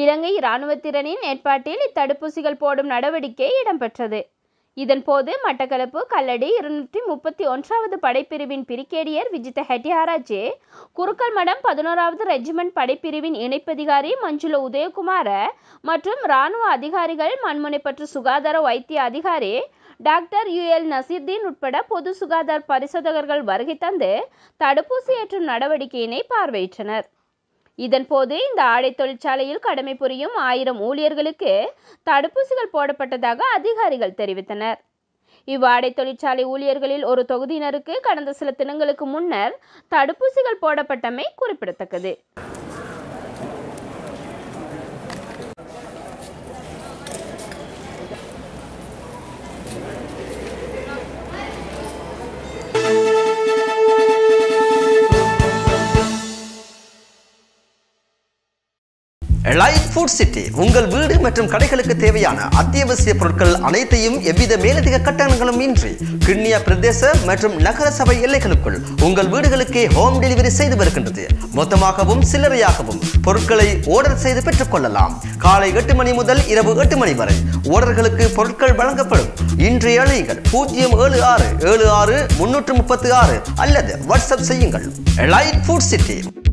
இலங்கை இராணுவத்தினரின் ஏற்பாட்டில் இத்தடுப்பூசிகள் போடும் நடவடிக்கை இடம்பெற்றது இதன்போது மட்டக்களப்பு கல்லடி இருநூற்றி முப்பத்தி ஒன்றாவது படைப்பிரிவின் பிரிகேடியர் விஜித ஹெட்டியாராஜே குருக்கல் மடம் பதினோராவது ரெஜிமெண்ட் படைப்பிரிவின் இணைப்பதிகாரி மஞ்சுள உதயகுமார மற்றும் இராணுவ அதிகாரிகள் மண்முனைப்பற்று சுகாதார வைத்திய அதிகாரி டாக்டர் யு எல் நசீர்தீன் உட்பட பொது சுகாதார பரிசோதகர்கள் வருகை தந்து தடுப்பூசி ஏற்றும் நடவடிக்கையினை பார்வையிட்டனர் இதன்போது இந்த ஆடை தொழிற்சாலையில் கடமை புரியும் ஆயிரம் ஊழியர்களுக்கு தடுப்பூசிகள் போடப்பட்டதாக அதிகாரிகள் தெரிவித்தனர் இவ்வாடை தொழிற்சாலை ஊழியர்களில் ஒரு தொகுதியினருக்கு கடந்த சில தினங்களுக்கு முன்னர் தடுப்பூசிகள் போடப்பட்டமை குறிப்பிடத்தக்கது லைட் ஃபுட் சிட்டி உங்கள் வீடு மற்றும் கடைகளுக்கு தேவையான அத்தியாவசிய பொருட்கள் அனைத்தையும் எவ்வித மேலதிக கட்டணங்களும் இன்றி கிண்ணியா பிரதேச மற்றும் நகர சபை எல்லைகளுக்குள் உங்கள் வீடுகளுக்கே ஹோம் டெலிவரி செய்து வருகின்றது மொத்தமாகவும் சில்லறையாகவும் பொருட்களை ஆர்டர் செய்து பெற்றுக்கொள்ளலாம் காலை எட்டு மணி முதல் இரவு எட்டு மணி வரை ஓர்டர்களுக்கு பொருட்கள் வழங்கப்படும் இன்றைய அழையுங்கள் பூஜ்ஜியம் ஏழு ஆறு ஏழு ஆறு முன்னூற்று முப்பத்தி ஆறு அல்லது வாட்ஸ்அப் செய்யுங்கள் லைட் ஃபுட் சிட்டி